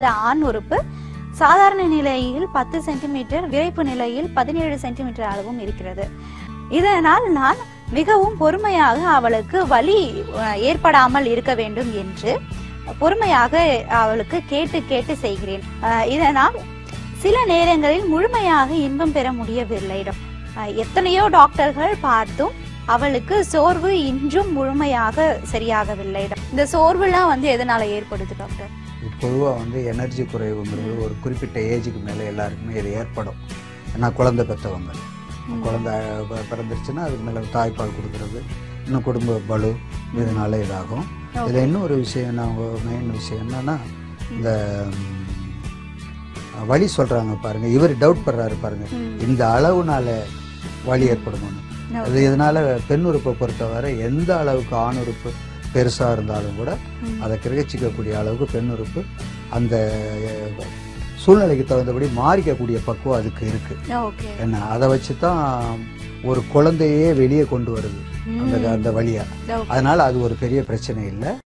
இந்த ஆண் உறுப்பு சாதாரண நிலையில் பத்து சென்டிமீட்டர் விரைப்பு நிலையில் பதினேழு சென்டிமீட்டர் அளவும் இருக்கிறது இதனால் நான் மிகவும் பொறுமையாக அவளுக்கு வலி அஹ், ஏற்படாமல் இருக்க வேண்டும் என்று பொறுமையாக அவளுக்கு கேட்டு கேட்டு செய்கிறேன் அஹ், இதனால் சில நேரங்களில் முழுமையாக இன்பம் பெற முடியவில்லை அஹ், எத்தனையோ டாக்டர்கள் பார்த்தும் அவளுக்கு சோர்வு இன்றும் முழுமையாக சரியாகவில்லை இந்த சோர்வுலாம் வந்து எதனால ஏற்படுது டாக்டர் பொதுவாக வந்து எனர்ஜி குறைவுங்கிறது ஒரு குறிப்பிட்ட ஏஜுக்கு மேலே எல்லாருக்குமே இது ஏற்படும் ஏன்னா குழந்தை பெற்றவங்க குழந்தை ப- பிறந்துருச்சுன்னா அதுக்கு மேலே தாய்ப்பால் கொடுக்கறது இன்னும் குடும்ப பலு இதனால இதாகும் இதில் இன்னும் ஒரு விஷயம் நான் மெயின் விஷயம் என்னன்னா இந்த ம், வலி சொல்றாங்க பாருங்க இவர் டவுட் படுறாரு பாருங்க ம். இந்த அளவுனால வலி ஏற்படுமோன்னு அது இதனால பெண் உறுப்பை பொறுத்தவரை எந்த அளவுக்கு ஆண் உறுப்பு பெருசா இருந்தாலும் கூட ம். அதை கிரகிச்சிக்கக்கூடிய அளவுக்கு பெண் உறுப்பு அந்த அஹ், சூழ்நிலைக்கு தகுந்தபடி மாறிக்கக்கூடிய பக்குவம் அதுக்கு இருக்கு ஓகே என்ன அதை வச்சு தான் ஒரு குழந்தையே வெளியே கொண்டு வருது அந்த அந்த வழியா Okay. அதனால அது ஒரு பெரிய பிரச்சனை இல்லை